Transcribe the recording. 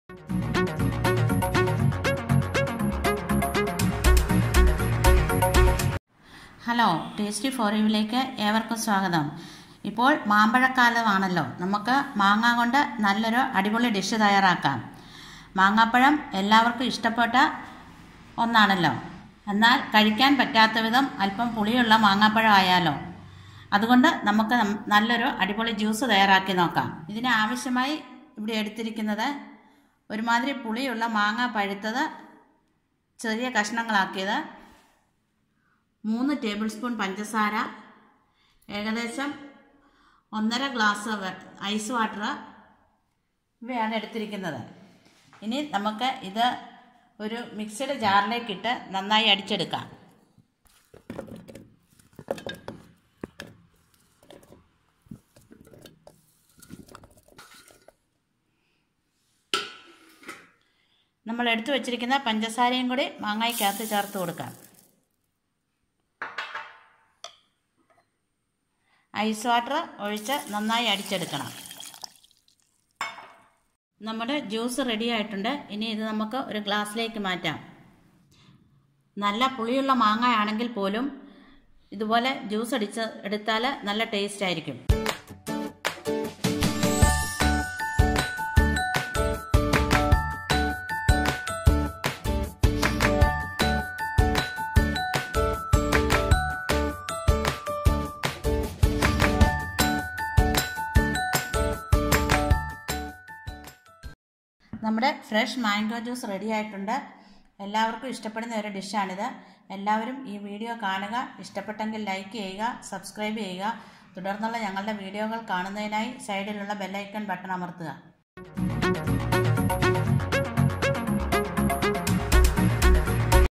hello tasty four യുവിലേക്ക് ഏവർക്കും സ്വാഗതം ഇപ്പോൾ മാമ്പഴക്കാലമാണല്ലോ നമുക്ക് മാങ്ങ കൊണ്ട് നല്ലൊരു അടിപൊളി ഡിഷ് തയ്യാറാക്കാം മാങ്ങാപ്പഴം എല്ലാവർക്കും ഇഷ്ടപ്പെട്ട ഒന്നാണല്ലോ എന്നാൽ കഴിക്കാൻ പറ്റാത്ത വിധം അല്പം പുളിയുള്ള മാങ്ങാപ്പഴം ആയാലോ അതുകൊണ്ട് നമുക്ക് നം- നല്ലൊരു അടിപൊളി ജ്യൂസ് തയ്യാറാക്കി നോക്കാം ഇതിന് ആവശ്യമായി ഇവിടെ എടുത്തിരിക്കുന്നത് ഒരുമാതിരി പുളിയുള്ള മാങ്ങ പഴുത്തത് ചെറിയ കഷ്ണങ്ങളാക്കിയത് മൂന്ന് ടേബിൾ സ്പൂൺ പഞ്ചസാര ഏകദേശം ഒന്നര ഗ്ലാസ് വെ- ഐസ് വാട്ടർ ഇവയാണ് എടുത്തിരിക്കുന്നത് ഇനി നമുക്ക് ഇത് ഒരു മിക്സഡ് ജാറിലേക്കിട്ട് നന്നായി അടിച്ചെടുക്കാം നമ്മൾ എടുത്തു വച്ചിരിക്കുന്ന പഞ്ചസാരയും കൂടി മാങ്ങായ്ക്കകത്ത് ചേർത്ത് കൊടുക്കാം ഐസ് വാട്ടർ ഒഴിച്ച് നന്നായി അടിച്ചെടുക്കണം നമ്മുടെ ജ്യൂസ് റെഡി ആയിട്ടുണ്ട് ഇനി ഇത് നമുക്ക് ഒരു ഗ്ലാസ്സിലേക്ക് മാറ്റാം നല്ല പുളിയുള്ള മാങ്ങ ആണെങ്കിൽ പോലും ഇതുപോലെ ജ്യൂസ് അടിച്ച് എടുത്താൽ നല്ല ടേസ്റ്റ് ആയിരിക്കും നമ്മുടെ ഫ്രഷ് മാംഗോ ജ്യൂസ് റെഡി ആയിട്ടുണ്ട് എല്ലാവർക്കും ഇഷ്ടപ്പെടുന്ന ഒരു ഡിഷാണിത് എല്ലാവരും ഈ വീഡിയോ കാണുക ഇഷ്ടപ്പെട്ടെങ്കിൽ ലൈക്ക് ചെയ്യുക സബ്സ്ക്രൈബ് ചെയ്യുക തുടർന്നുള്ള ഞങ്ങളുടെ വീഡിയോകൾ കാണുന്നതിനായി സൈഡിലുള്ള ബെല്ലൈക്കൺ ബട്ടൺ അമർത്തുക